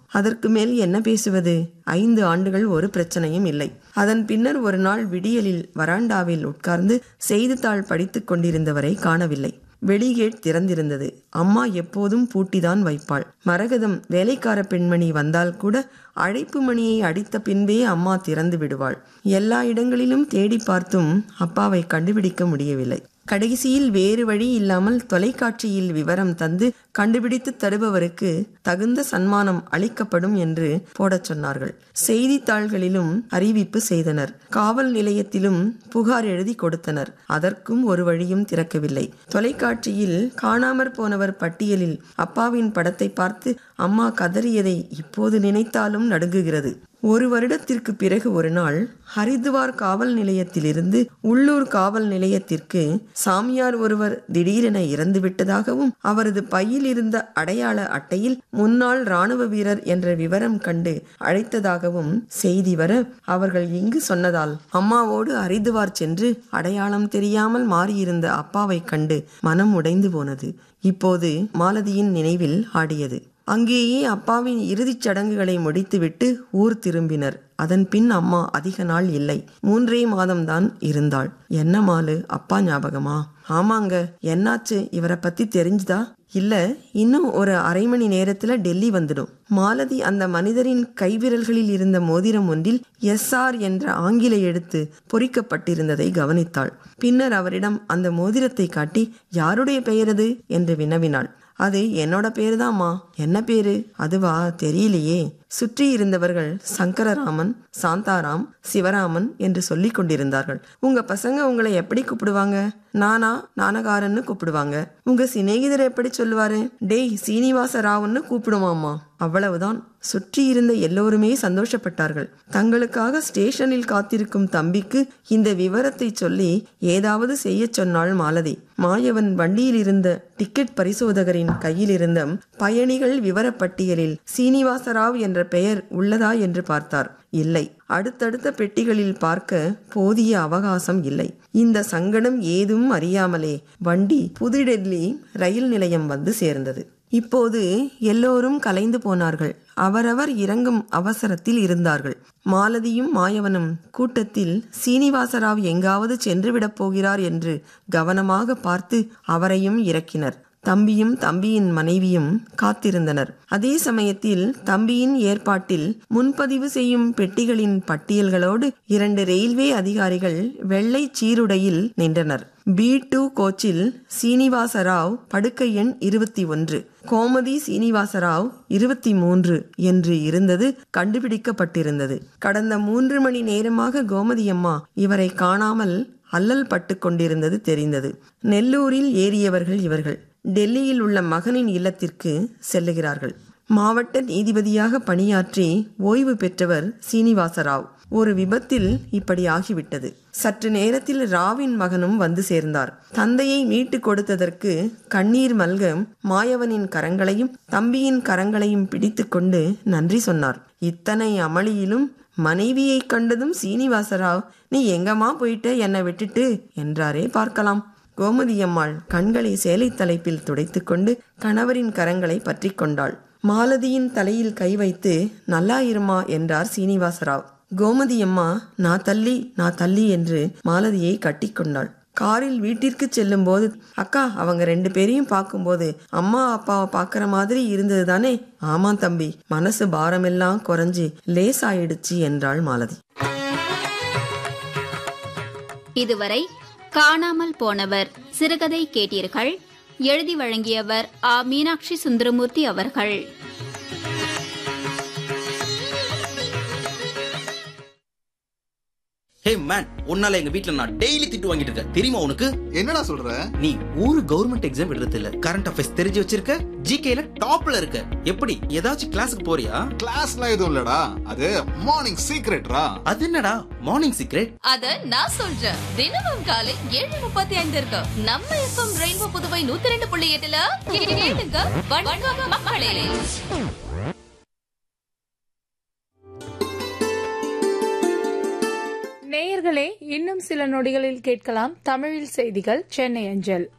அதற்கு மேல் என்ன பேசுவது ஐந்து ஆண்டுகள் ஒரு பிரச்சனையும் இல்லை அதன் பின்னர் ஒரு நாள் விடியலில் வராண்டாவில் உட்கார்ந்து செய்தித்தாள் படித்துக் கொண்டிருந்தவரை காணவில்லை வெளிகேட் திறந்திருந்தது அம்மா எப்போதும் பூட்டிதான் வைப்பாள் மரகதம் வேலைக்கார பெண்மணி வந்தால் கூட அழைப்பு மணியை அடித்த பின்பே அம்மா திறந்து விடுவாள் எல்லா இடங்களிலும் தேடி பார்த்தும் அப்பாவை கண்டுபிடிக்க முடியவில்லை கடைசியில் வேறு வழி இல்லாமல் தொலைக்காட்சியில் விவரம் தந்து கண்டுபிடித்து தருபவருக்கு தகுந்த சன்மானம் அளிக்கப்படும் என்று போடச் சொன்னார்கள் செய்தித்தாள்களிலும் அறிவிப்பு செய்தனர் காவல் நிலையத்திலும் புகார் எழுதி கொடுத்தனர் அதற்கும் ஒரு வழியும் திறக்கவில்லை தொலைக்காட்சியில் காணாமற் போனவர் பட்டியலில் அப்பாவின் படத்தை பார்த்து அம்மா கதறியதை இப்போது நினைத்தாலும் நடுங்குகிறது ஒரு வருடத்திற்கு பிறகு ஒரு நாள் ஹரித்துவார் காவல் நிலையத்திலிருந்து உள்ளூர் காவல் நிலையத்திற்கு சாமியார் ஒருவர் திடீரென இறந்து விட்டதாகவும் அவரது பையில் இருந்த அடையாள அட்டையில் முன்னாள் ராணுவ வீரர் என்ற விவரம் கண்டு அழைத்ததாகவும் செய்தி வர அவர்கள் இங்கு சொன்னதால் அம்மாவோடு ஹரித்துவார் சென்று அடையாளம் தெரியாமல் மாறியிருந்த அப்பாவை கண்டு மனம் உடைந்து போனது இப்போது மாலதியின் நினைவில் ஆடியது அங்கேயே அப்பாவின் இறுதிச் சடங்குகளை முடித்துவிட்டு ஊர் திரும்பினர் அதன் பின் அம்மா அதிக நாள் இல்லை மூன்றே மாதம்தான் இருந்தாள் என்ன மாலு அப்பா ஞாபகமா ஆமாங்க என்னாச்சு இவரை பத்தி தெரிஞ்சுதா இல்ல இன்னும் ஒரு அரை மணி நேரத்துல டெல்லி வந்துடும் மாலதி அந்த மனிதரின் கைவிரல்களில் இருந்த மோதிரம் ஒன்றில் எஸ் ஆர் என்ற ஆங்கில எழுத்து பொறிக்கப்பட்டிருந்ததை கவனித்தாள் பின்னர் அவரிடம் அந்த மோதிரத்தை காட்டி யாருடைய பெயரது என்று வினவினாள் அது என்னோட பேரு தாம்மா என்ன பேரு அதுவா தெரியலையே சுற்றி இருந்தவர்கள் சங்கரராமன் சாந்தாராம் சிவராமன் என்று சொல்லிக் கொண்டிருந்தார்கள் உங்க பசங்க உங்களை எப்படி கூப்பிடுவாங்க நானா நானகாரன்னு கூப்பிடுவாங்க உங்க சிநேகிதர் எப்படி சொல்லுவாரு டேய் சீனிவாச ராவன்னு கூப்பிடுவாமா அவ்வளவுதான் சுற்றி இருந்த எல்லோருமே சந்தோஷப்பட்டார்கள் தங்களுக்காக ஸ்டேஷனில் காத்திருக்கும் தம்பிக்கு இந்த விவரத்தை சொல்லி ஏதாவது செய்ய சொன்னாள் மாலதி மாயவன் வண்டியில் இருந்த டிக்கெட் பரிசோதகரின் கையில் இருந்த பயணிகள் விவரப்பட்டியலில் சீனிவாசராவ் என்ற பெயர் உள்ளதா என்று பார்த்தார் இல்லை அடுத்தடுத்த பெட்டிகளில் பார்க்க போதிய அவகாசம் இல்லை இந்த சங்கடம் ஏதும் அறியாமலே வண்டி புதுடெல்லி ரயில் நிலையம் வந்து சேர்ந்தது இப்போது எல்லோரும் கலைந்து போனார்கள் அவரவர் இறங்கும் அவசரத்தில் இருந்தார்கள் மாலதியும் மாயவனும் கூட்டத்தில் சீனிவாசராவ் எங்காவது சென்றுவிடப் போகிறார் என்று கவனமாக பார்த்து அவரையும் இறக்கினர் தம்பியும் தம்பியின் மனைவியும் காத்திருந்தனர் அதே சமயத்தில் தம்பியின் ஏற்பாட்டில் முன்பதிவு செய்யும் பெட்டிகளின் பட்டியல்களோடு இரண்டு ரயில்வே அதிகாரிகள் வெள்ளை சீருடையில் நின்றனர் பி டூ கோச்சில் சீனிவாசராவ் படுக்கை எண் இருபத்தி ஒன்று கோமதி சீனிவாசராவ் இருபத்தி மூன்று என்று இருந்தது கண்டுபிடிக்கப்பட்டிருந்தது கடந்த மூன்று மணி நேரமாக கோமதி அம்மா இவரை காணாமல் அல்லல் பட்டு கொண்டிருந்தது தெரிந்தது நெல்லூரில் ஏறியவர்கள் இவர்கள் டெல்லியில் உள்ள மகனின் இல்லத்திற்கு செல்லுகிறார்கள் மாவட்ட நீதிபதியாக பணியாற்றி ஓய்வு பெற்றவர் சீனிவாசராவ் ஒரு விபத்தில் இப்படி ஆகிவிட்டது சற்று நேரத்தில் ராவின் மகனும் வந்து சேர்ந்தார் தந்தையை மீட்டு கொடுத்ததற்கு கண்ணீர் மல்க மாயவனின் கரங்களையும் தம்பியின் கரங்களையும் பிடித்துக்கொண்டு நன்றி சொன்னார் இத்தனை அமளியிலும் மனைவியை கண்டதும் சீனிவாசராவ் நீ எங்கம்மா போயிட்ட என்னை விட்டுட்டு என்றாரே பார்க்கலாம் கோமதியம்மாள் கண்களை சேலை தலைப்பில் துடைத்துக்கொண்டு கணவரின் கரங்களை பற்றி கொண்டாள் மாலதியின் தலையில் கை வைத்து நல்லா இருமா என்றார் சீனிவாசராவ் கோமதியம்மா நான் தள்ளி நான் தள்ளி என்று மாலதியை கட்டிக்கொண்டாள் காரில் வீட்டிற்கு செல்லும் போது அக்கா அவங்க ரெண்டு பேரையும் பார்க்கும்போது அம்மா அப்பாவை பார்க்குற மாதிரி இருந்தது தானே ஆமா தம்பி மனசு பாரமெல்லாம் குறைஞ்சி லேசாயிடுச்சு என்றாள் மாலதி இதுவரை காணாமல் போனவர் சிறுகதை கேட்டீர்கள் எழுதி வழங்கியவர் ஆ மீனாட்சி சுந்தரமூர்த்தி அவர்கள் ஹே மேன் உன்னால எங்க வீட்ல நான் டெய்லி திட்டு வாங்கிட்டு இருக்கேன் தெரியுமா உனக்கு என்னடா சொல்ற நீ ஒரு கவர்மெண்ட் எக்ஸாம் எழுதுறது இல்ல கரண்ட் அஃபேர்ஸ் தெரிஞ்சு வச்சிருக்க ஜிகேல டாப்ல இருக்க எப்படி ஏதாச்சும் கிளாஸுக்கு போறியா கிளாஸ்லாம் எதுவும் இல்லடா அது மார்னிங் சீக்ரெட்ரா அது என்னடா மார்னிங் சீக்ரெட் அத நான் சொல்றேன் தினமும் காலை ஏழு முப்பத்தி ஐந்து இருக்கு நம்ம எஃப்எம் ரெயின்போ புதுவை நூத்தி ரெண்டு புள்ளி எட்டுல கேளுங்க வணக்கம் மக்களே நேயர்களே இன்னும் சில நொடிகளில் கேட்கலாம் தமிழில் செய்திகள் சென்னை அஞ்சல்